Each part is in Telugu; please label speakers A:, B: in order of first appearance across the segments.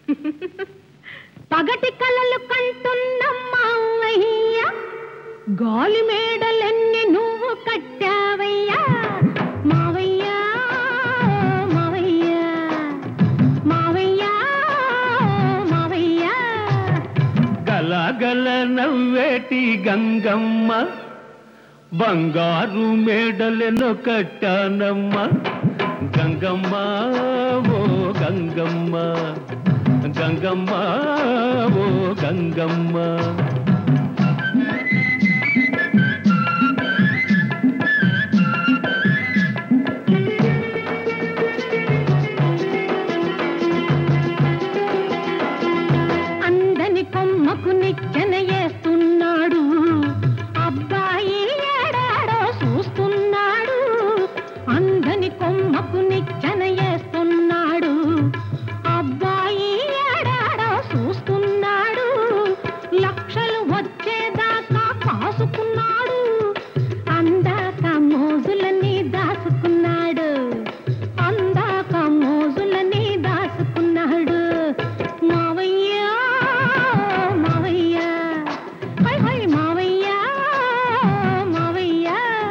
A: పగటి కలలు కంటున్న మావయ్య గాలి మేడలెన్ని నువ్వు కట్టావయ్యా మావయ్య మావయ్య మావయ్య మావయ్య
B: గలగల నవ్వేటి గంగమ్మ బంగారు మేడలెనో కట్టానమ్మ గంగమ్మ ఓ గంగమ్మ గంగమ్మ ఓ గంగమ్మ
A: అందని కొమ్మకు నిచ్చెన వేస్తున్నాడు అబ్బాయి ఏడాడో చూస్తున్నాడు అందని కొమ్మకు నిచ్చెన వేస్తున్నాడు అబ్బాయి ఏడాడో చూస్తున్నాడు లక్షలు వచ్చేదాకా కాసుకున్నాడు అందాక మోజులని దాచుకున్నాడు అందాక మోజులని దాచుకున్నాడు మావయ్య మావయ్య హై హై మావయ్య మావయ్య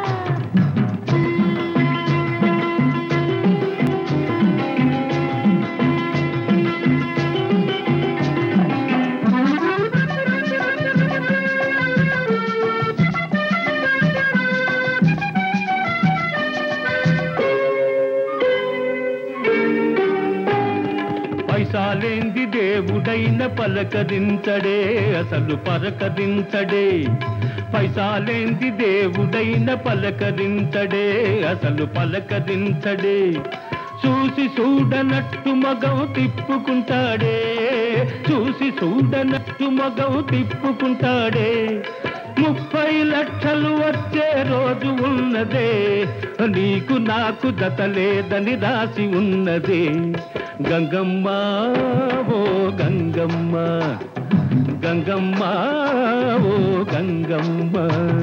B: పైసాలేంది దేవుడైన పలకరించడే అసలు పరకరించడే పైసాలేంది దేవుడైన పలకరించడే అసలు పలకరించడే చూసి చూడనట్టు మగం తిప్పుకుంటాడే చూసి చూడనట్టు మగం తిప్పుకుంటాడే ముప్పై లక్షలు వచ్చే రోజు ఉన్నదే నీకు నాకు దత లేదని రాసి ఉన్నదే గంగమ్మ ఓ గంగమ్మ గంగమ్మ ఓ గంగమ్మ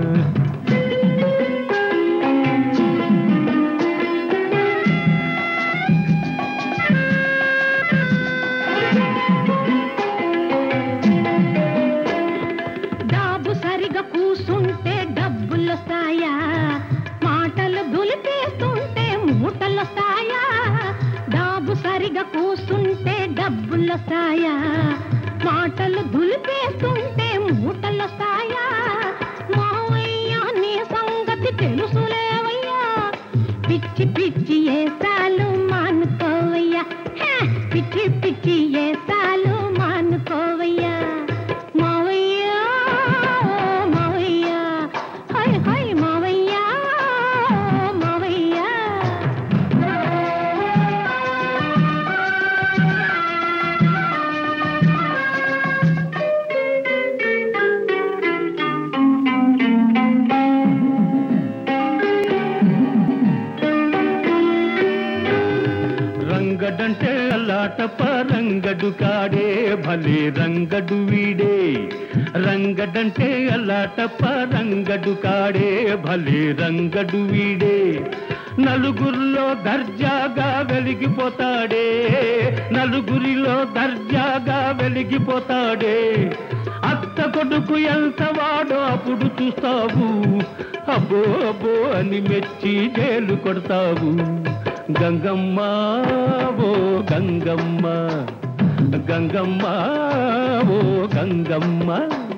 A: డాబు సరిగా కూసుంటే డబ్బులొస్తాయా మాటలు దులిపేస్తుంటే మూటలొస్తాయా డాబు సరిగా కూసుంటే డబ్బులొస్తాయా మాటలు దులిపేస్తుంటే మూటలొస్తాయా మావయ్య నీ సంగతి తెలుసులేవయ్యా పిచ్చి పిచ్చి ఏసాలు మానుకోవయ్యా హే! పిచ్చి పిచ్చి ఏసాలు మానుకోవయ్యా మావయ్య మావయ్య హై హై మావయ్య మావయ్య
B: రంగడంటే అల్లాటప రంగడు కాడే భలే రంగడు వీడే రంగడంటే అల్లాటప రంగడు కాడే భలే రంగడు వీడే నలుగురిలో దర్జాగా వెలిగిపోతాడే నలుగురిలో దర్జాగా వెలిగిపోతాడే అత్త కొడుకు ఎంత వాడో అప్పుడు చూస్తావు అబ్బో అబ్బో అని మెచ్చి జైలు కొడతావు గంగమ్మ ఓ గంగమ్మ గంగమ్మ ఓ గంగమ్మ